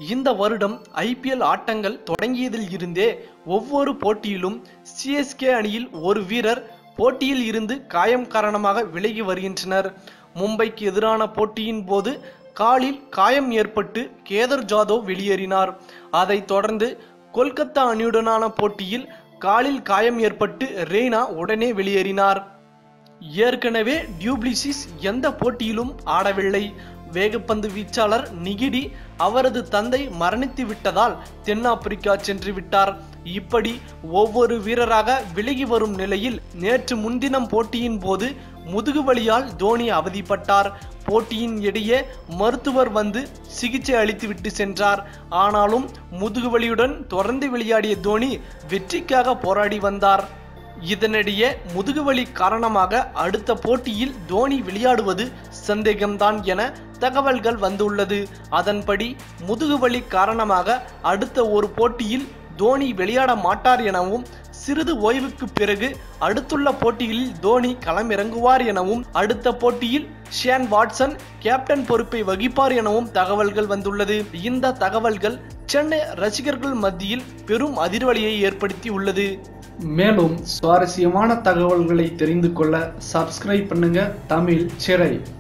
இந்த வருடம் ஐபிஎல் ஆட்டங்கள் தொடங்கியதில் இருந்தே ஒவ்வொரு போட்டியிலும் சிஎஸ்கே அணியில் ஒரு வீரர் போட்டியில் இருந்து காயம் காரணமாக விலகி வருகின்றனர் மும்பைக்கு எதிரான போட்டியின் போது காலில் காயம் ஏற்பட்டு கேதர் ஜாதவ் வெளியேறினார் அதைத் தொடர்ந்து கொல்கத்தா அணியுடனான போட்டியில் காலில் காயம் ஏற்பட்டு ரெய்னா உடனே வெளியேறினார் ஏற்கனவே டியூப்ளிசிஸ் எந்த போட்டியிலும் ஆடவில்லை வேகப்பந்து வீச்சாளர் நிகிடி அவரது தந்தை மரணித்து விட்டதால் தென்னாப்பிரிக்கா சென்று விட்டார் இப்படி ஒவ்வொரு வீரராக விலகி வரும் நிலையில் நேற்று முன்தினம் போட்டியின் போது முதுகுவலியால் தோனி அவதிப்பட்டார் போட்டியின் இடையே மருத்துவர் வந்து சிகிச்சை அளித்துவிட்டு சென்றார் ஆனாலும் முதுகுவலியுடன் தொடர்ந்து விளையாடிய தோனி வெற்றிக்காக போராடி வந்தார் இதனிடையே முதுகுவலி காரணமாக அடுத்த போட்டியில் தோனி விளையாடுவது சந்தேகம்தான் என தகவல்கள் வந்துள்ளது அதன்படி முதுகுவலி காரணமாக அடுத்த ஒரு போட்டியில் தோனி விளையாட மாட்டார் எனவும் சிறிது ஓய்வுக்கு பிறகு அடுத்துள்ள போட்டிகளில் தோனி களமிறங்குவார் எனவும் அடுத்த போட்டியில் ஷேன் வாட்சன் கேப்டன் பொறுப்பை வகிப்பார் எனவும் தகவல்கள் வந்துள்ளது இந்த தகவல்கள் சென்னை ரசிகர்கள் மத்தியில் பெரும் அதிர்வலியை ஏற்படுத்தி உள்ளது மேலும் சுவாரஸ்யமான தகவல்களை தெரிந்து கொள்ள சப்ஸ்கிரைப் பண்ணுங்க தமிழ் சிறை